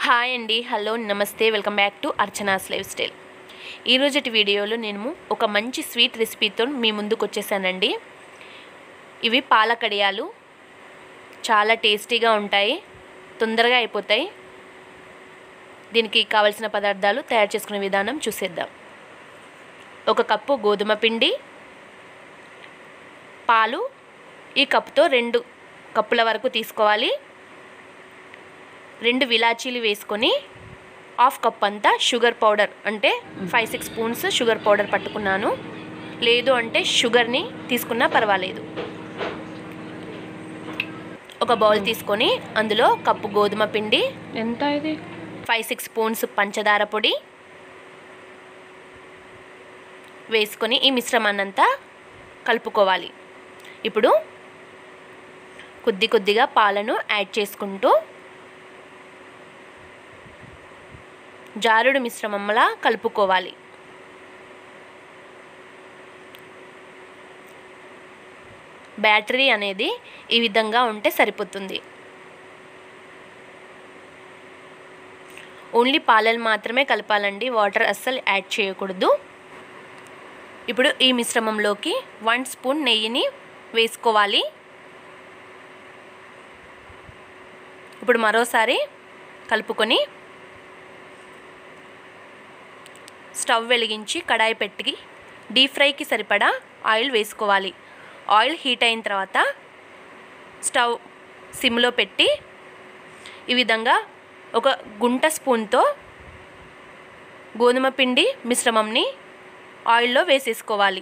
hi అండి hello నమస్తే welcome back to Archana's lifestyle ఈరోజటి వీడియోలో నేను ఒక మంచి స్వీట్ రెసిపీతో మీ ముందుకు వచ్చేసానండి ఇవి పాల కడియాలు చాలా టేస్టీగా ఉంటాయి తొందరగా అయిపోతాయి దీనికి కావలసిన పదార్థాలు తయారు చేసుకునే విధానం చూసేద్దాం ఒక కప్పు గోధుమ పిండి పాలు ఈ కప్పుతో రెండు కప్పుల వరకు తీసుకోవాలి రెండు విలాచీలు వేసుకొని హాఫ్ కప్ అంతా షుగర్ పౌడర్ అంటే five six spoons sugar powder పట్టుకున్నాను లేదు అంటే షుగర్ని తీసుకున్నా పర్వాలేదు ఒక బౌల్ తీసుకొని అందులో కప్పు గోధుమ పిండి ఎంత ఇది ఫైవ్ సిక్స్ స్పూన్స్ పంచదార పొడి వేసుకొని ఈ మిశ్రమాన్నంతా కలుపుకోవాలి ఇప్పుడు కొద్ది కొద్దిగా పాలను యాడ్ చేసుకుంటూ జారుడు మిశ్రమంలా కలుపుకోవాలి బ్యాటరీ అనేది ఈ విధంగా ఉంటే సరిపోతుంది ఓన్లీ పాలలు మాత్రమే కలపాలండి వాటర్ అస్సలు యాడ్ చేయకూడదు ఇప్పుడు ఈ మిశ్రమంలోకి వన్ స్పూన్ నెయ్యిని వేసుకోవాలి ఇప్పుడు మరోసారి కలుపుకొని స్టవ్ వెలిగించి కడాయి పెట్టి డీప్ ఫ్రైకి సరిపడా ఆయిల్ వేసుకోవాలి ఆయిల్ హీట్ అయిన తర్వాత స్టవ్ సిమ్లో పెట్టి ఈ విధంగా ఒక గుంట స్పూన్తో గోధుమ పిండి మిశ్రమంని ఆయిల్లో వేసేసుకోవాలి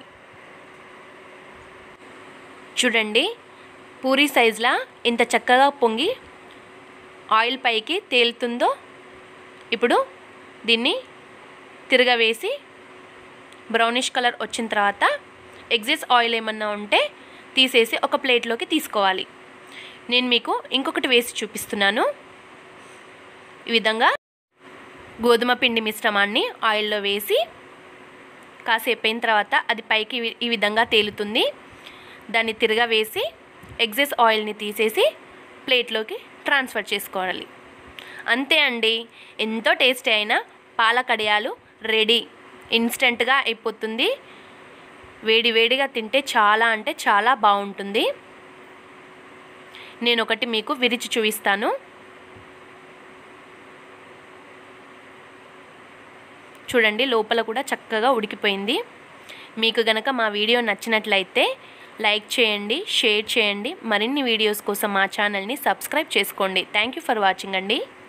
చూడండి పూరీ సైజులా ఇంత చక్కగా పొంగి ఆయిల్ పైకి తేలుతుందో ఇప్పుడు దీన్ని తిరగవేసి బ్రౌనిష్ కలర్ వచ్చిన తర్వాత ఎగ్జిస్ ఆయిల్ ఏమన్నా ఉంటే తీసేసి ఒక ప్లేట్లోకి తీసుకోవాలి నేను మీకు ఇంకొకటి వేసి చూపిస్తున్నాను ఈ విధంగా గోధుమ పిండి మిశ్రమాన్ని ఆయిల్లో వేసి కాసేపు అయిన తర్వాత అది పైకి ఈ విధంగా తేలుతుంది దాన్ని తిరగా వేసి ఎగ్జెస్ ఆయిల్ని తీసేసి ప్లేట్లోకి ట్రాన్స్ఫర్ చేసుకోవాలి అంతే అండి ఎంతో టేస్టీ అయిన పాల కడియాలు రెడీ ఇన్స్టెంట్గా అయిపోతుంది వేడి వేడిగా తింటే చాలా అంటే చాలా బాగుంటుంది నేను ఒకటి మీకు విరిచి చూపిస్తాను చూడండి లోపల కూడా చక్కగా ఉడికిపోయింది మీకు గనక మా వీడియో నచ్చినట్లయితే లైక్ చేయండి షేర్ చేయండి మరిన్ని వీడియోస్ కోసం మా ఛానల్ని సబ్స్క్రైబ్ చేసుకోండి థ్యాంక్ యూ ఫర్ వాచింగ్ అండి